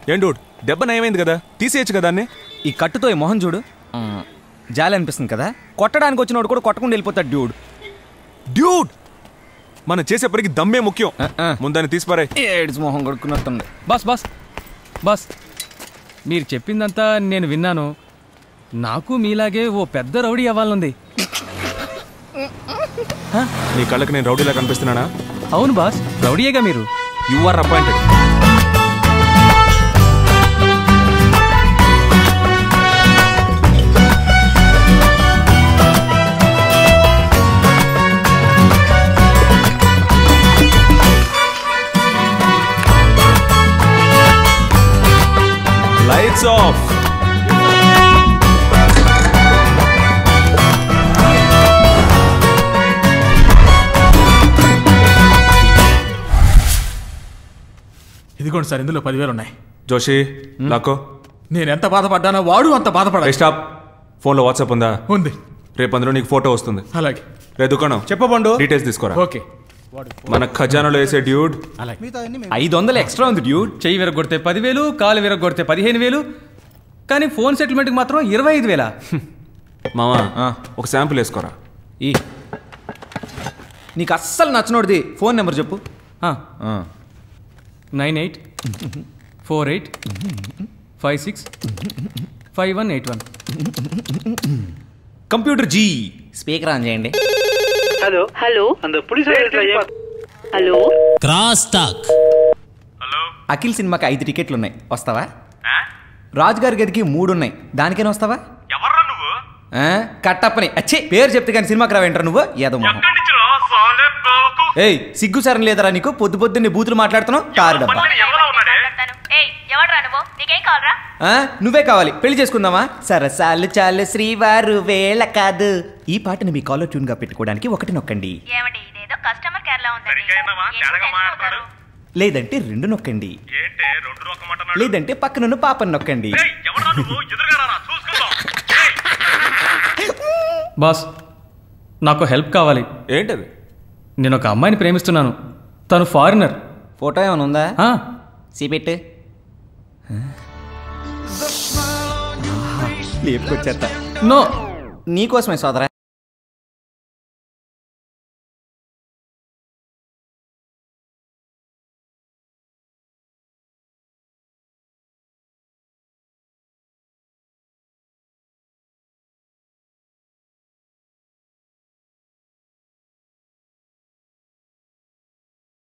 ఏం డూడ్ దెబ్బ నయమైంది కదా తీసేయచ్చు కదా అన్ని ఈ కట్టుతో ఈ మొహం చూడు ఆ, జాలి అనిపిస్తుంది కదా కొట్టడానికి వచ్చినోడు కూడా కొట్టకుండా వెళ్ళిపోతాడు డ్యూడ్ డ్యూడ్ మనం చేసే పనికి దమ్మే ముఖ్యం ఆ, ఆ. ముందాన్ని తీసిపారాయి ఏడ్స్ మొహం కొడుకున్నట్టుంది బాస్ బాస్ బాస్ మీరు చెప్పిందంతా నేను విన్నాను నాకు మీలాగే ఓ పెద్ద రౌడీ అవ్వాలనుంది నీ కళ్ళకి నేను రౌడీలా కనిపిస్తున్నానా అవును బాస్ రౌడీయేగా మీరు you are appointed lights off ఇదిగోండి సార్ ఇందులో పదివేలు ఉన్నాయి జోషి లాకో నేను ఎంత బాధపడ్డానో వాడు అంత బాధపడాలి స్టాప్ ఫోన్లో వాట్సాప్ ఉందా ఉంది రేపు అందులో నీకు ఫోటో వస్తుంది అలాగే రే దుకాణం చెప్పబండు డీటెయిల్స్ తీసుకోరా ఓకే మన ఖజానాలో వేసే డ్యూడ్ అలాగే ఐదు వందలు ఎక్స్ట్రా ఉంది డ్యూడ్ చెయ్యి విరగొడితే పదివేలు కాలు విరగొడితే పదిహేను వేలు కానీ ఫోన్ సెటిల్మెంట్కి మాత్రం ఇరవై ఐదు వేల మామా ఆ. ఒక శాంపుల్ వేసుకోరా ఈ నీకు అస్సలు నచ్చినోడిది ఫోన్ నెంబర్ చెప్పు ఆ, nine eight four eight five six five one eight one computer ji speaker on చేయండి ஹலோ హలో அந்த police hello cross talk Akhil సినిమాకి ఐదు టికెట్లు ఉన్నాయి వస్తావా రాజుగారి గదికి మూడు ఉన్నాయి దానికైనా వస్తావా ఆ, కట్టప్పని అచ్చే పేరు చెప్తే కానీ సినిమాకి రావేంట్రా నువ్వు ఏదో మొహం. ఏయ్ సిగ్గు సరం లేదరా నీకు పొద్దు పొద్దున్నే బూతులు మాట్లాడుతున్నావు కారు డబ్బా ఏయ్ ఎవడ్రా నువ్వు నీకేం కావాలరా ఆ, నువ్వే కావాలి పెళ్లి చేసుకుందామా సరసాలు చాలు శ్రీవారు వేళ కాదు ఈ పాటని మీ కాలర్ ట్యూన్ గా పెట్టుకోవడానికి ఒకటి నొక్కండి ఏమండి ఇదేదో కస్టమర్ కేర్ లా ఉందండి ఎందుకు టెన్షన్ అవుతారు? లేదంటే రెండు నొక్కండి లేదంటే పక్కనున్న పాపని నొక్కండి బాస్ నాకు హెల్ప్ కావాలి ఏంటది నేను ఒక అమ్మాయిని ప్రేమిస్తున్నాను తను ఫారినర్ ఫోటో ఏమైనా ఉందా ఆ, చూపెట్టు లేపుకొచ్చేస్తా నో నీకోసమే సోదరా